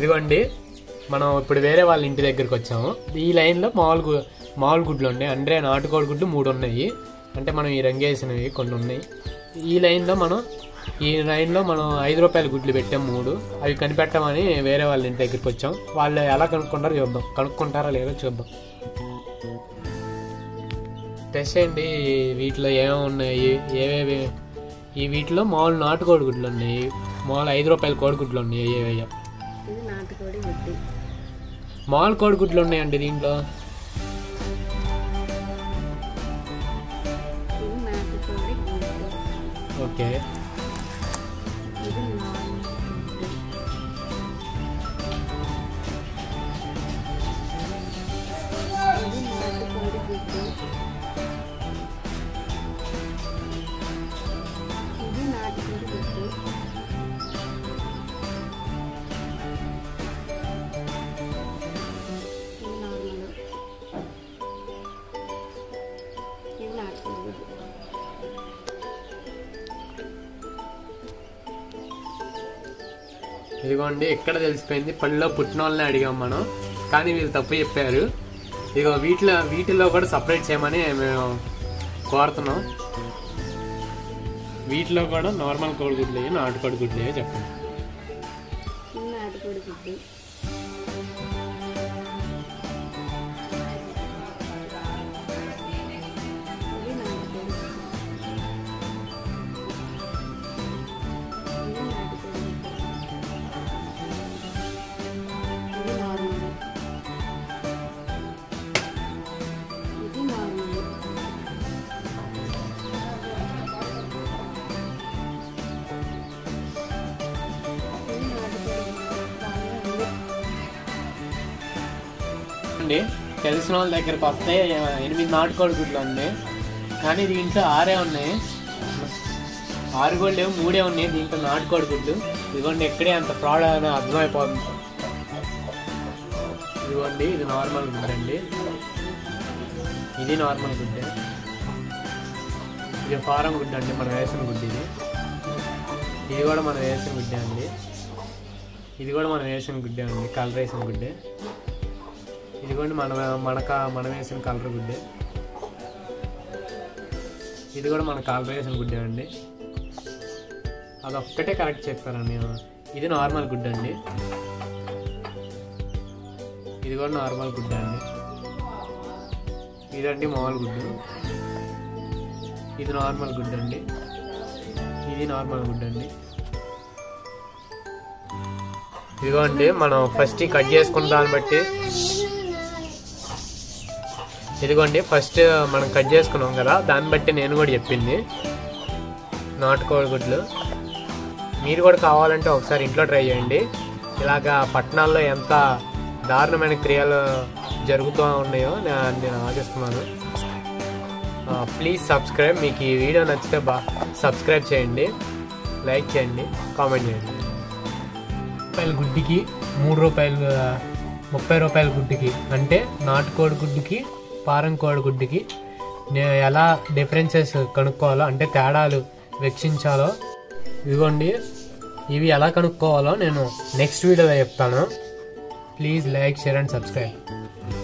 ఇదిగోండి మనం ఇప్పుడు వేరే వాళ్ళ ఇంటి దగ్గరికి వచ్చాము ఈ లైన్లో మామూలు గు- మామూలు గుడ్లు ఉన్నాయి అంటే నాటుకోడి గుడ్లు మూడు ఉన్నాయి అంటే మనం ఈ రంగేసినవి కొన్ని ఉన్నాయి ఈ లైన్లో మనం ఈ లైన్లో మనం ఐదు రూపాయల గుడ్లు పెట్టాం మూడు అవి కనిపెట్టమని వేరే వాళ్ళ ఇంటి దగ్గరికి వచ్చాం వాళ్ళు ఎలా కనుక్కుంటారో చూద్దాం కనుక్కుంటారా లేదో చూద్దాం టెస్ట్ చేయండి వీటిలో ఏమేమి ఉన్నాయి ఏవేవి ఈ వీటిలో మామూలు నాటుకోడి గుడ్లు ఉన్నాయి మామూలు ఐదు రూపాయల కోడిగుడ్లు ఉన్నాయి ఏవేయో ఇది నాటుకోడి గుడ్డి మామూలు కోడిగుడ్లు ఉన్నాయండి దీంట్లో ఇది నాటుకోడి గుడ్డు ఓకే ఇది నార్మల్ గుడ్డు ఇది నాటుకోడి గుడ్డు ఇది నాటుకోడి గుడ్డు ఇది నార్మల్ ఇది నాటుకోడి గుడ్డు ఇదిగోండి ఎక్కడ తెలిసిపోయింది పళ్ళలో పుట్టిన వాళ్ళని అడిగాం మనం కానీ వీళ్ళు తప్పు చెప్పారు ఇదిగో వీటిలో వీటిలో కూడా సపరేట్ చేయమని మేము కోరుతున్నాం వీటిలో కూడా నార్మల్ కోడిగుడ్లు నాటుకోడి గుడ్లు చెప్పండి ఇది నాటుకోడి గుడ్డు ఇది నాటుకోడి గుడ్డు ఇది నాటుకోడి గుడ్డు ఇది నార్మల్ ఇది నార్మల్ ఇది నాటుకోడి గుడ్డు బాగా ఉంది అండి తెలిసిన వాళ్ళ దగ్గరకు వస్తే ఎనిమిది నాటుకోడి గుడ్లు ఉంది కానీ దీంట్లో ఆరే ఉన్నాయి ఆరు కూడా లేవు మూడే ఉన్నాయి దీంట్లో నాటుకోడి గుడ్లు ఇదిగోండి ఎక్కడే అంత ఫ్రాడ్ అని అర్థమైపోతుంది ఇదిగోండి ఇది నార్మల్ గుడ్డ అండి ఇది నార్మల్ గుడ్డే ఇది ఫారం గుడ్డ అండి మనం వేసిన గుడ్డ ఇది ఇది కూడా మనం వేసిన గుడ్డే అండి ఇది కూడా మనం వేసిన గుడ్డే అండి కలర్ వేసిన గుడ్డే ఇదిగోండి మన మనక మనం వేసిన కలర్ గుడ్డే ఇది కూడా మన కలర్ వేసిన గుడ్డే అండి అదొక్కటే కరెక్ట్ చెప్పారండి ఇది నార్మల్ గుడ్డ అండి ఇది కూడా నార్మల్ గుడ్డ అండి ఇదండి మామూలు గుడ్డు ఇది నార్మల్ గుడ్డ అండి ఇది నార్మల్ గుడ్డ అండి ఇదిగోండి మనం ఫస్ట్ కట్ చేసుకున్న దాన్ని బట్టి ఇదిగోండి ఫస్ట్ మనం కట్ చేసుకున్నాం కదా దాన్ని బట్టి నేను కూడా చెప్పింది నాటుకోడి గుడ్లు మీరు కూడా కావాలంటే ఒకసారి ఇంట్లో ట్రై చేయండి ఇలాగా పట్టణాల్లో ఎంత దారుణమైన క్రియలు జరుగుతూ ఉన్నాయో నే- నేను ఆశిస్తున్నాను ప్లీజ్ సబ్స్క్రైబ్ మీకు ఈ వీడియో నచ్చితే బా సబ్స్క్రైబ్ చేయండి లైక్ చేయండి కామెంట్ చేయండి రూపాయల గుడ్డికి మూడు రూపాయలు ముప్పై రూపాయల గుడ్డుకి అంటే నాటుకోడి గుడ్డుకి పారం కోడి గుడ్డుకి నేను ఎలా డిఫరెన్సెస్ కనుక్కోవాలో అంటే తేడాలు వెచ్చించాలో ఇదిగోండి ఇవి ఎలా కనుక్కోవాలో నేను నెక్స్ట్ వీడియోలో చెప్తాను please like share and subscribe